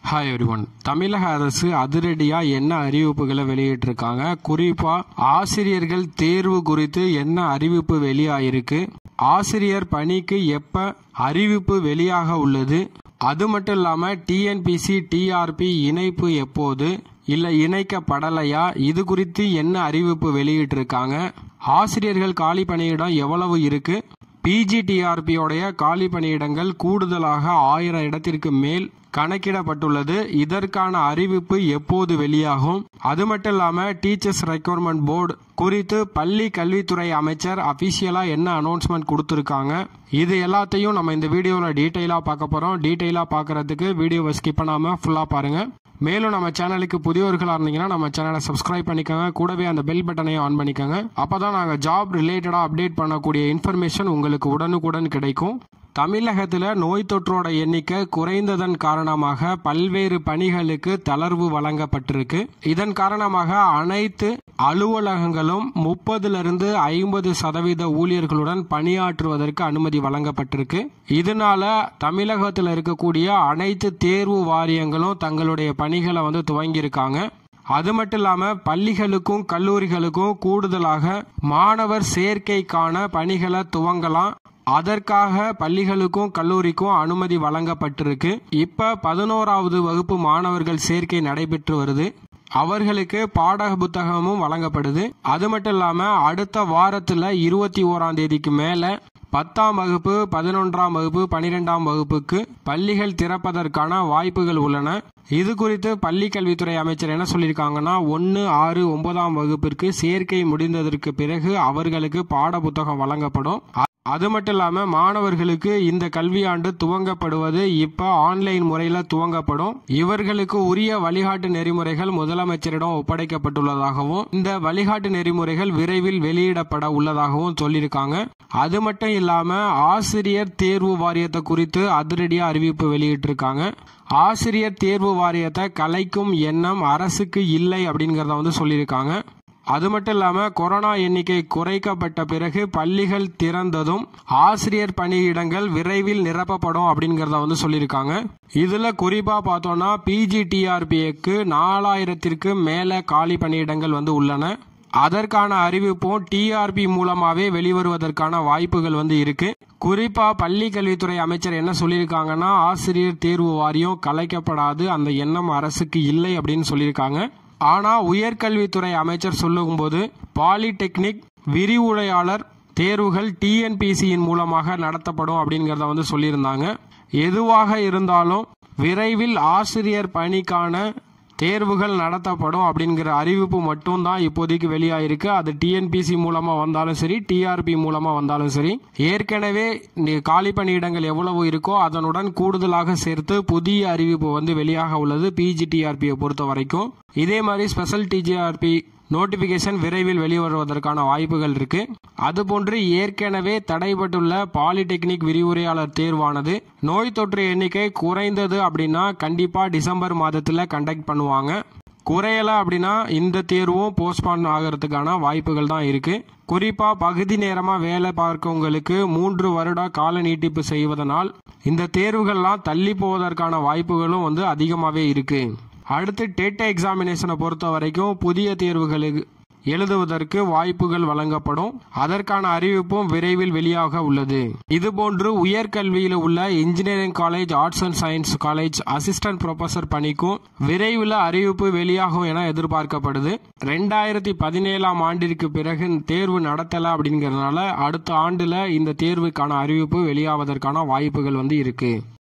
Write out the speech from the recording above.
hi everyone தமிழக அரசு அதிரடியா என்ன அறிவிப்புகளை வெளியிட்டிருக்காங்க குறிப்பா ஆசிரியர்கள் தேர்வு குறித்து என்ன அறிவிப்பு வெளியாயிருக்கு ஆசிரியர் பணிக்கு எப்ப அறிவிப்பு வெளியாக உள்ளது அது மட்டும் இல்லாம டிஎன்பிசி டிஆர்பி இணைப்பு எப்போது இல்ல இணைக்கப்படலையா இது குறித்து என்ன அறிவிப்பு வெளியிட்டிருக்காங்க ஆசிரியர்கள் காலி பணியிடம் எவ்வளவு இருக்கு பிஜிடிஆர்பியோடைய காலி பணியிடங்கள் கூடுதலாக ஆயிரம் இடத்திற்கு மேல் கணக்கிடப்பட்டுள்ளது இதற்கான அறிவிப்பு எப்போது வெளியாகும் அது மட்டும் இல்லாம டீச்சர்ஸ் ரெக்யர்மெண்ட் போர்டு குறித்து பள்ளி கல்வித்துறை அமைச்சர் அபிஷியலா என்ன அனௌன்ஸ்மெண்ட் கொடுத்துருக்காங்க இது எல்லாத்தையும் நம்ம இந்த வீடியோவில் டீட்டெயிலாக பார்க்க போகிறோம் டீட்டெயிலாக பார்க்கறதுக்கு வீடியோவை ஸ்கிப் பண்ணாமல் ஃபுல்லாக பாருங்க மேலும் நம்ம சேனலுக்கு புதியவர்களாக இருந்தீங்கன்னா நம்ம சேனலை சப்ஸ்கிரைப் பண்ணிக்கோங்க கூடவே அந்த பெல் பட்டனையும் ஆன் பண்ணிக்கோங்க அப்போ தான் நாங்கள் ஜாப் ரிலேட்டடாக அப்டேட் பண்ணக்கூடிய இன்ஃபர்மேஷன் உங்களுக்கு உடனுக்குடன் கிடைக்கும் தமிழகத்தில் நோய் தொற்றோட எண்ணிக்கை குறைந்ததன் காரணமாக பல்வேறு பணிகளுக்கு தளர்வு வழங்கப்பட்டிருக்கு இதன் காரணமாக அனைத்து அலுவலகங்களும் முப்பதிலிருந்து ஐம்பது சதவீத ஊழியர்களுடன் பணியாற்றுவதற்கு அனுமதி வழங்கப்பட்டிருக்கு இதனால தமிழகத்தில் இருக்கக்கூடிய அனைத்து தேர்வு வாரியங்களும் தங்களுடைய பணிகளை வந்து துவங்கியிருக்காங்க அது மட்டும் இல்லாம பள்ளிகளுக்கும் கல்லூரிகளுக்கும் கூடுதலாக மாணவர் சேர்க்கைக்கான பணிகளை துவங்கலாம் அதற்காக பள்ளிகளுக்கும் கல்லூரிக்கும் அனுமதி வழங்கப்பட்டிருக்கு இப்ப பதினோராவது வகுப்பு மாணவர்கள் சேர்க்கை நடைபெற்று வருது அவர்களுக்கு பாட புத்தகமும் வழங்கப்படுது அது மட்டும் இல்லாம அடுத்த வாரத்துல இருபத்தி ஓராம் தேதிக்கு மேல பத்தாம் வகுப்பு பதினொன்றாம் வகுப்பு பனிரெண்டாம் வகுப்புக்கு பள்ளிகள் திறப்பதற்கான வாய்ப்புகள் உள்ளன இது குறித்து பள்ளி கல்வித்துறை அமைச்சர் என்ன சொல்லியிருக்காங்கன்னா ஒன்று ஆறு ஒன்பதாம் வகுப்பிற்கு சேர்க்கை முடிந்ததற்கு பிறகு அவர்களுக்கு பாட புத்தகம் வழங்கப்படும் அது மட்டும் இல்லாம மாணவர்களுக்கு இந்த கல்வியாண்டு துவங்கப்படுவது இப்ப ஆன்லைன் முறையில துவங்கப்படும் இவர்களுக்கு உரிய வழிகாட்டு நெறிமுறைகள் முதலமைச்சரிடம் ஒப்படைக்கப்பட்டுள்ளதாகவும் இந்த வழிகாட்டு நெறிமுறைகள் விரைவில் வெளியிடப்பட உள்ளதாகவும் சொல்லியிருக்காங்க அது மட்டும் இல்லாம ஆசிரியர் தேர்வு வாரியத்தை குறித்து அதிரடியா அறிவிப்பு வெளியிட்டிருக்காங்க ஆசிரியர் தேர்வு வாரியத்தை கலைக்கும் எண்ணம் அரசுக்கு இல்லை அப்படிங்கறத வந்து சொல்லியிருக்காங்க அது மட்டும் இல்லாம கொரோனா எண்ணிக்கை குறைக்கப்பட்ட பிறகு பள்ளிகள் திறந்ததும் ஆசிரியர் பணியிடங்கள் விரைவில் நிரப்பப்படும் அப்படிங்கறத வந்து சொல்லியிருக்காங்க இதுல குறிப்பா பார்த்தோம்னா பிஜிடிஆர்பிக்கு நாலாயிரத்திற்கு மேல காலி பணியிடங்கள் வந்து உள்ளன அதற்கான அறிவிப்பும் டிஆர்பி மூலமாவே வெளிவருவதற்கான வாய்ப்புகள் வந்து இருக்கு குறிப்பா பள்ளி கல்வித்துறை அமைச்சர் என்ன சொல்லியிருக்காங்கன்னா ஆசிரியர் தேர்வு வாரியம் கலைக்கப்படாது அந்த எண்ணம் அரசுக்கு இல்லை அப்படின்னு சொல்லியிருக்காங்க ஆனா உயர்கல்வித்துறை அமைச்சர் சொல்லும்போது பாலிடெக்னிக் விரிவுரையாளர் தேர்வுகள் டிஎன்பிசியின் மூலமாக நடத்தப்படும் அப்படிங்கறத வந்து சொல்லியிருந்தாங்க எதுவாக இருந்தாலும் விரைவில் ஆசிரியர் பணிக்கான தேர்வுகள் நடத்தப்படும் அப்படிங்கிற அறிவிப்பு மட்டும்தான் இப்போதைக்கு வெளியாயிருக்கு அது டிஎன்பிசி மூலமா வந்தாலும் சரி டிஆர்பி மூலமா வந்தாலும் சரி ஏற்கனவே காலி பணியிடங்கள் எவ்வளவு இருக்கோ அதனுடன் கூடுதலாக சேர்த்து புதிய அறிவிப்பு வந்து வெளியாக உள்ளது பிஜிடிஆர்பியை பொறுத்த வரைக்கும் இதே மாதிரி ஸ்பெஷல் டிஜிஆர்பி நோட்டிபிகேஷன் விரைவில் வெளிவருவதற்கான வாய்ப்புகள் இருக்கு அதுபோன்று ஏற்கனவே தடைபட்டுள்ள பாலிடெக்னிக் விரிவுரையாளர் தேர்வானது நோய் தொற்று எண்ணிக்கை குறைந்தது அப்படின்னா கண்டிப்பா டிசம்பர் மாதத்துல கண்டக்ட் பண்ணுவாங்க குறையல அப்படின்னா இந்த தேர்வும் போஸ்ட்பான் ஆகிறதுக்கான வாய்ப்புகள் தான் இருக்கு குறிப்பா பகுதி நேரமா வேலை பார்க்கவங்களுக்கு மூன்று வருட கால நீட்டிப்பு செய்வதனால் இந்த தேர்வுகள்லாம் தள்ளி போவதற்கான வாய்ப்புகளும் வந்து அதிகமாகவே இருக்கு அடுத்து டெட் எக்ஸாமினேஷனை பொறுத்த வரைக்கும் புதிய தேர்வுகளுக்கு எழுதுவதற்கு வாய்ப்புகள் வழங்கப்படும் அதற்கான அறிவிப்பும் விரைவில் வெளியாக உள்ளது இதுபோன்று உயர்கல்வியில் உள்ள engineering college arts and science college assistant professor பணிக்கும் விரைவில் அறிவிப்பு வெளியாகும் என எதிர்பார்க்கப்படுது ரெண்டாயிரத்தி பதினேழாம் ஆண்டிற்கு பிறகு தேர்வு நடத்தல அப்படிங்கறதுனால அடுத்த ஆண்டுல இந்த தேர்வுக்கான அறிவிப்பு வெளியாவதற்கான வாய்ப்புகள் வந்து இருக்கு